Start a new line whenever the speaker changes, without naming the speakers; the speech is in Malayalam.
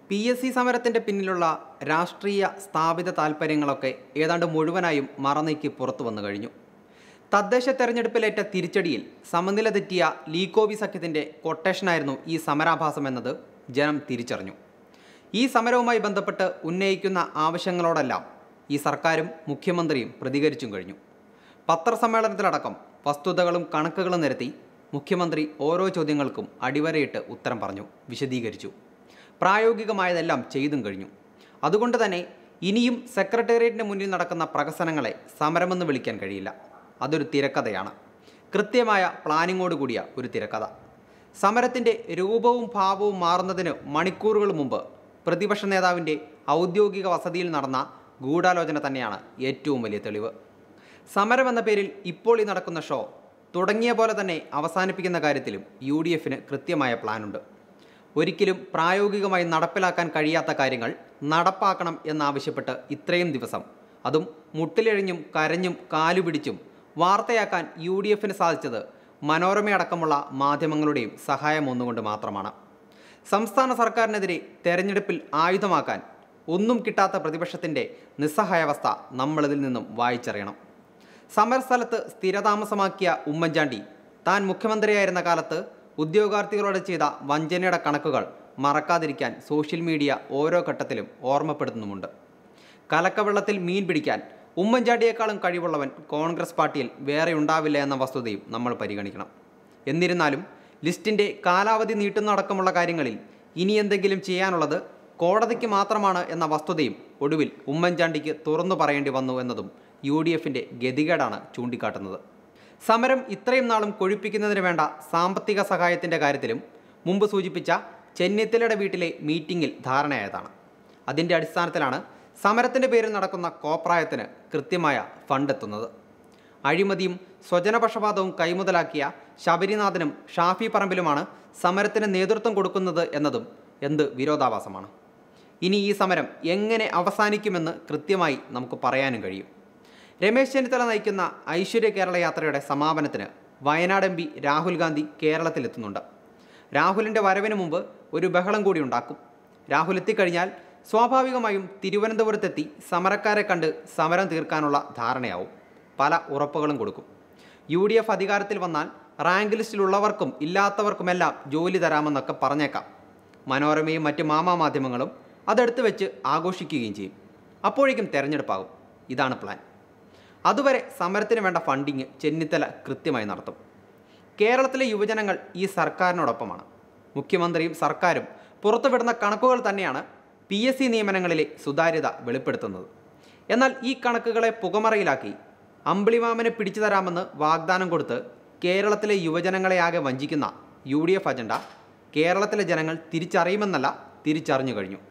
പി എസ് സി സമരത്തിൻ്റെ പിന്നിലുള്ള രാഷ്ട്രീയ സ്ഥാപിത താൽപ്പര്യങ്ങളൊക്കെ ഏതാണ്ട് മുഴുവനായും മറനീക്കി പുറത്തു വന്നു കഴിഞ്ഞു തദ്ദേശ തെരഞ്ഞെടുപ്പിലേറ്റ തിരിച്ചടിയിൽ സമനില തെറ്റിയ ലീക്കോബി സഖ്യത്തിൻ്റെ കൊട്ടേഷനായിരുന്നു ഈ സമരാഭാസം എന്നത് ജനം തിരിച്ചറിഞ്ഞു ഈ സമരവുമായി ബന്ധപ്പെട്ട് ഉന്നയിക്കുന്ന ആവശ്യങ്ങളോടെല്ലാം ഈ സർക്കാരും മുഖ്യമന്ത്രിയും പ്രതികരിച്ചും കഴിഞ്ഞു പത്രസമ്മേളനത്തിലടക്കം വസ്തുതകളും കണക്കുകളും നിരത്തി മുഖ്യമന്ത്രി ഓരോ ചോദ്യങ്ങൾക്കും അടിവരയിട്ട് ഉത്തരം പറഞ്ഞു വിശദീകരിച്ചു പ്രായോഗികമായതെല്ലാം ചെയ്തും കഴിഞ്ഞു അതുകൊണ്ട് തന്നെ ഇനിയും സെക്രട്ടേറിയറ്റിന് മുന്നിൽ നടക്കുന്ന പ്രകസനങ്ങളെ സമരമെന്ന് വിളിക്കാൻ കഴിയില്ല അതൊരു തിരക്കഥയാണ് കൃത്യമായ പ്ലാനിങ്ങോട് കൂടിയ ഒരു തിരക്കഥ സമരത്തിൻ്റെ രൂപവും ഭാവവും മാറുന്നതിന് മണിക്കൂറുകൾ മുമ്പ് പ്രതിപക്ഷ നേതാവിൻ്റെ ഔദ്യോഗിക വസതിയിൽ നടന്ന ഗൂഢാലോചന തന്നെയാണ് ഏറ്റവും വലിയ തെളിവ് സമരം എന്ന പേരിൽ ഇപ്പോൾ ഈ നടക്കുന്ന ഷോ തുടങ്ങിയ പോലെ തന്നെ അവസാനിപ്പിക്കുന്ന കാര്യത്തിലും യു ഡി എഫിന് കൃത്യമായ പ്ലാനുണ്ട് ഒരിക്കലും പ്രായോഗികമായി നടപ്പിലാക്കാൻ കഴിയാത്ത കാര്യങ്ങൾ നടപ്പാക്കണം എന്നാവശ്യപ്പെട്ട് ഇത്രയും ദിവസം അതും മുട്ടിലെഴിഞ്ഞും കരഞ്ഞും കാലുപിടിച്ചും വാർത്തയാക്കാൻ യു ഡി എഫിന് സാധിച്ചത് മനോരമയടക്കമുള്ള മാധ്യമങ്ങളുടെയും സഹായം ഒന്നുകൊണ്ട് മാത്രമാണ് സംസ്ഥാന സർക്കാരിനെതിരെ തെരഞ്ഞെടുപ്പിൽ ആയുധമാക്കാൻ ഒന്നും കിട്ടാത്ത പ്രതിപക്ഷത്തിൻ്റെ നിസ്സഹായാവസ്ഥ നമ്മളിതിൽ നിന്നും വായിച്ചറിയണം സമരസ്ഥലത്ത് സ്ഥിരതാമസമാക്കിയ ഉമ്മൻചാണ്ടി താൻ മുഖ്യമന്ത്രിയായിരുന്ന കാലത്ത് ഉദ്യോഗാർത്ഥികളോട് ചെയ്ത വഞ്ചനയുടെ കണക്കുകൾ മറക്കാതിരിക്കാൻ സോഷ്യൽ മീഡിയ ഓരോ ഘട്ടത്തിലും ഓർമ്മപ്പെടുത്തുന്നുമുണ്ട് കലക്കവെള്ളത്തിൽ മീൻ പിടിക്കാൻ ഉമ്മൻചാണ്ടിയേക്കാളും കഴിവുള്ളവൻ കോൺഗ്രസ് പാർട്ടിയിൽ വേറെ ഉണ്ടാവില്ല എന്ന വസ്തുതയും നമ്മൾ പരിഗണിക്കണം എന്നിരുന്നാലും ലിസ്റ്റിൻ്റെ കാലാവധി നീട്ടുന്നതടക്കമുള്ള കാര്യങ്ങളിൽ ഇനി എന്തെങ്കിലും ചെയ്യാനുള്ളത് കോടതിക്ക് മാത്രമാണ് എന്ന വസ്തുതയും ഒടുവിൽ ഉമ്മൻചാണ്ടിക്ക് തുറന്നു പറയേണ്ടി വന്നു എന്നതും യു ഡി എഫിൻ്റെ ഗതികേടാണ് ചൂണ്ടിക്കാട്ടുന്നത് സമരം ഇത്രയും നാളും കൊഴുപ്പിക്കുന്നതിന് വേണ്ട സാമ്പത്തിക സഹായത്തിൻ്റെ കാര്യത്തിലും മുമ്പ് സൂചിപ്പിച്ച ചെന്നിത്തലയുടെ വീട്ടിലെ മീറ്റിംഗിൽ ധാരണയായതാണ് അതിൻ്റെ അടിസ്ഥാനത്തിലാണ് സമരത്തിൻ്റെ പേരിൽ നടക്കുന്ന കോപ്രായത്തിന് കൃത്യമായ ഫണ്ട് എത്തുന്നത് അഴിമതിയും സ്വജനപക്ഷപാതവും കൈമുതലാക്കിയ ശബരിനാഥനും ഷാഫി പറമ്പിലുമാണ് സമരത്തിന് നേതൃത്വം കൊടുക്കുന്നത് എന്നതും എന്ത് വിരോധാഭാസമാണ് ഇനി ഈ സമരം എങ്ങനെ അവസാനിക്കുമെന്ന് കൃത്യമായി നമുക്ക് പറയാനും കഴിയും രമേശ് ചെന്നിത്തല നയിക്കുന്ന ഐശ്വര്യ കേരള യാത്രയുടെ സമാപനത്തിന് വയനാട് എം പി രാഹുൽ ഗാന്ധി കേരളത്തിലെത്തുന്നുണ്ട് രാഹുലിൻ്റെ വരവിന് മുമ്പ് ഒരു ബഹളം കൂടി ഉണ്ടാക്കും രാഹുൽ എത്തിക്കഴിഞ്ഞാൽ സ്വാഭാവികമായും തിരുവനന്തപുരത്തെത്തി സമരക്കാരെ കണ്ട് സമരം തീർക്കാനുള്ള ധാരണയാവും പല ഉറപ്പുകളും കൊടുക്കും യു ഡി എഫ് അധികാരത്തിൽ വന്നാൽ റാങ്ക് ലിസ്റ്റിലുള്ളവർക്കും ഇല്ലാത്തവർക്കുമെല്ലാം ജോലി തരാമെന്നൊക്കെ പറഞ്ഞേക്കാം മനോരമയും മറ്റ് മാമാ മാധ്യമങ്ങളും അതെടുത്ത് വെച്ച് ആഘോഷിക്കുകയും ചെയ്യും അപ്പോഴേക്കും തെരഞ്ഞെടുപ്പാകും ഇതാണ് പ്ലാൻ അതുവരെ സമരത്തിന് വേണ്ട ഫണ്ടിങ് ചെന്നിത്തല കൃത്യമായി നടത്തും കേരളത്തിലെ യുവജനങ്ങൾ ഈ സർക്കാരിനോടൊപ്പമാണ് മുഖ്യമന്ത്രിയും സർക്കാരും പുറത്തുവിടുന്ന കണക്കുകൾ തന്നെയാണ് പി എസ് സി നിയമനങ്ങളിലെ സുതാര്യത വെളിപ്പെടുത്തുന്നത് എന്നാൽ ഈ കണക്കുകളെ പുകമറയിലാക്കി അമ്പിളിമാമനെ പിടിച്ചു തരാമെന്ന് വാഗ്ദാനം കൊടുത്ത് കേരളത്തിലെ യുവജനങ്ങളെ ആകെ വഞ്ചിക്കുന്ന യു ഡി എഫ് അജണ്ട കേരളത്തിലെ ജനങ്ങൾ തിരിച്ചറിയുമെന്നല്ല തിരിച്ചറിഞ്ഞു കഴിഞ്ഞു